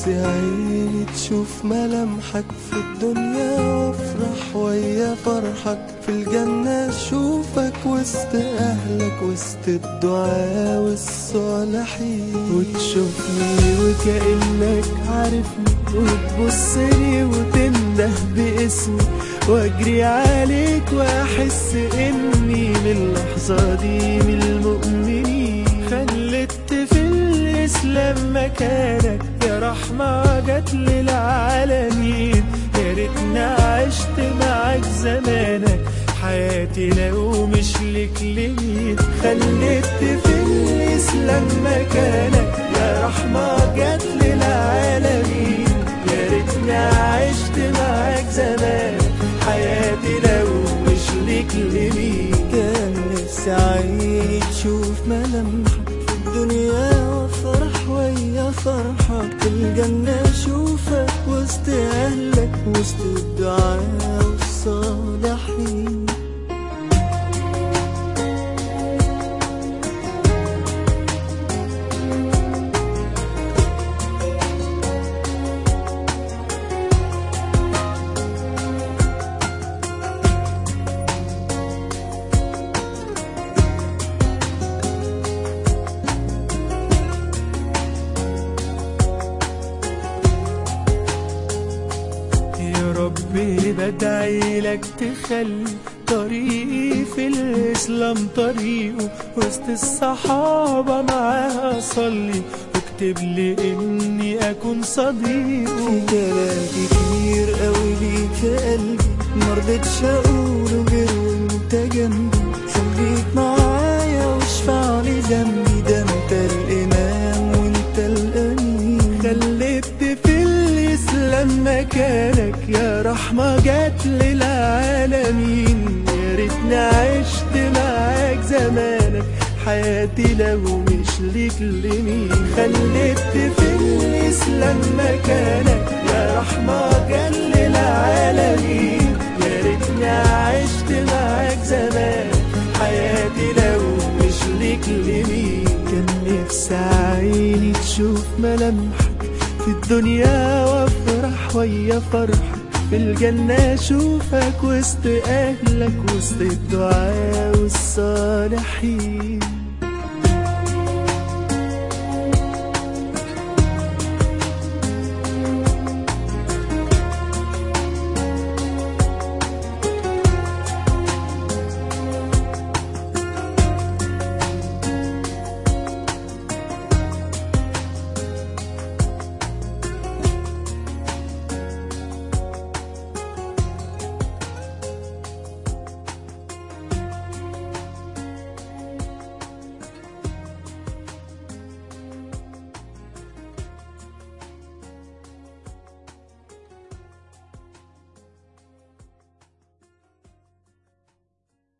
نفسي عيني تشوف ملامحك في الدنيا وافرح ويا فرحك في الجنة اشوفك وسط اهلك وسط الدعاء والصالحين وتشوفني وكأنك عارفني وتبصلي وتنده باسمي واجري عليك واحس اني من اللحظة دي من المؤمنين خلت في الاسلام مكانك يا رحمة جت للعالمين يا ريتني عشت معاك زمانك حياتي لو مش لك لمين خلت في الاسلام مكانك يا رحمة جت للعالمين يا ريتني عشت معاك زمان حياتي لو مش ليك لمين كان نفسي عيني تشوف ملامحك في الدنيا وافرح ويا فرحك في الجنة اشوفك وسط اهلك وسط الدعاء والصالحين يا ربي بدعي لك تخلي طريقي في الإسلام طريقه وسط الصحابة معاها أصلي واكتب لي إني أكون صديقه في كلام كتير قوي ليك في قلبي مرضتش أقوله غير وأنت جنبي خليك معايا واشفع لي ذنبي ده أنت الإمام وأنت الأمين خليت في الإسلام مكانك يا رحمة جات للعالمين يا ريتني عشت معاك زمانك حياتي لو مش ليك لمين خليت في الإسلام مكانك يا رحمة جات للعالمين يا ريتني عشت معاك زمان حياتي لو مش ليك لمين كان نفسي عيني تشوف ملامحك في الدنيا وافرح ويا فرحك في الجنة اشوفك وسط اهلك وسط الدعاء والصالحين